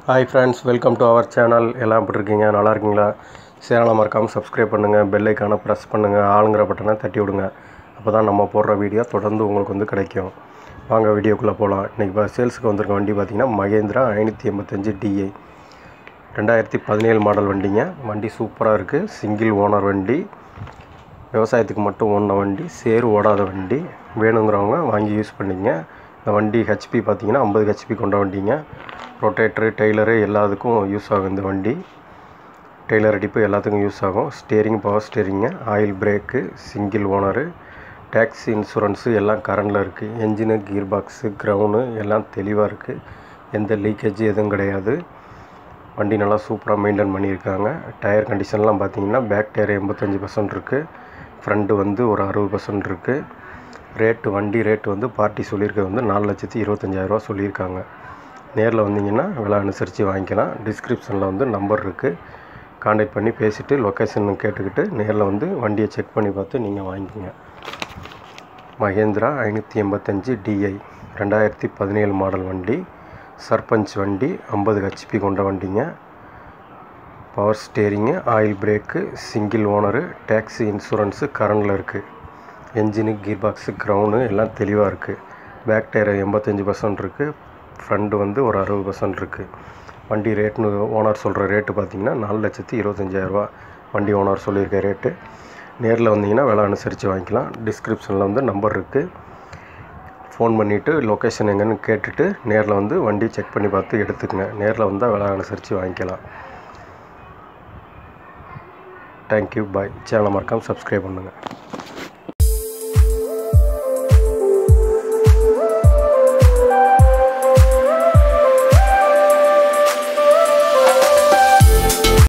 hi friends welcome to our channel எல்லாம் எப்படி இருக்கீங்க நல்லா இருக்கீங்களா சேனலை மறக்காமல் சப்ஸ்கிரைப் பண்ணுங்கள் பெல் ஐக்கானை ப்ரெஸ் பண்ணுங்கள் ஆளுங்கிற பட்டனை தட்டி விடுங்க அப்போ தான் நம்ம போடுற வீடியோ தொடர்ந்து உங்களுக்கு வந்து கிடைக்கும் வாங்க வீடியோக்குள்ளே போகலாம் இன்றைக்கி இப்போ சேல்ஸுக்கு வந்திருக்க வண்டி பார்த்திங்கன்னா மகேந்திரா ஐநூற்றி எண்பத்தஞ்சு டிஐ ரெண்டாயிரத்தி பதினேழு மாடல் வண்டிங்க வண்டி சூப்பராக இருக்குது சிங்கிள் ஓனர் வண்டி விவசாயத்துக்கு மட்டும் ஓடின வண்டி சேறு ஓடாத வண்டி வேணுங்கிறவங்க வாங்கி யூஸ் பண்ணிங்க இந்த வண்டி ஹெச்பி பார்த்தீங்கன்னா ஐம்பது ஹெச்பி கொண்ட வண்டிங்க ரொட்டேட்ரு டெய்லரு எல்லாத்துக்கும் யூஸ் ஆகும் இந்த வண்டி டெய்லர் அடிப்பு எல்லாத்துக்கும் யூஸ் ஆகும் steering power steering oil brake single owner tax insurance எல்லாம் கரண்டில் இருக்குது என்ஜினு கீர் பாக்ஸு க்ரௌனு எல்லாம் தெளிவாக இருக்குது எந்த லீக்கேஜ் எதுவும் கிடையாது வண்டி நல்லா சூப்பராக மெயின்டைன் பண்ணியிருக்காங்க டயர் கண்டிஷன்லாம் பார்த்தீங்கன்னா பேக் டயர் எண்பத்தஞ்சு பர்சன்ட் இருக்குது ஃப்ரண்ட்டு வந்து ஒரு அறுபது பர்சன்ட் இருக்குது ரேட்டு வண்டி ரேட்டு வந்து பார்ட்டி சொல்லியிருக்கிறது வந்து நாலு லட்சத்தி இருபத்தஞ்சாயிரரூவா சொல்லியிருக்காங்க நேரில் வந்தீங்கன்னா விலை அனுசரித்து வாங்கிக்கலாம் டிஸ்கிரிப்ஷனில் வந்து நம்பர் இருக்குது காண்டாக்ட் பண்ணி பேசிவிட்டு லொக்கேஷன் கேட்டுக்கிட்டு நேரில் வந்து வண்டியை செக் பண்ணி பார்த்து நீங்கள் வாங்கிக்கோங்க மகேந்திரா ஐநூற்றி எண்பத்தஞ்சு டிஐ ரெண்டாயிரத்தி பதினேழு மாடல் வண்டி சர்பஞ்ச் வண்டி ஐம்பது ஹெச்பி கொண்ட வண்டிங்க power steering oil brake single owner taxi insurance கரண்டில் இருக்குது என்ஜினு கீர் பாக்ஸு க்ரௌனு எல்லாம் தெளிவாக இருக்குது பேக் டயர் எண்பத்தஞ்சு பர்சன்ட் இருக்குது ஃப்ரண்ட்டு வந்து ஒரு அறுபது பர்சன்ட் இருக்குது வண்டி ரேட்னு ஓனர் சொல்கிற ரேட்டு பார்த்திங்கன்னா நாலு லட்சத்தி இருபத்தஞ்சாயிரரூவா வண்டி ஓனர் சொல்லியிருக்க ரேட்டு நேரில் வந்தீங்கன்னா விலை அனுசரித்து வாங்கிக்கலாம் டிஸ்கிரிப்ஷனில் வந்து நம்பர் இருக்குது ஃபோன் பண்ணிவிட்டு லொக்கேஷன் எங்கன்னு கேட்டுட்டு நேரில் வந்து வண்டி செக் பண்ணி பார்த்து எடுத்துக்கங்க நேரில் வந்தால் விலை அனுசரித்து வாங்கிக்கலாம் தேங்க்யூ பாய் சேனலை மறக்காமல் சப்ஸ்கிரைப் பண்ணுங்கள்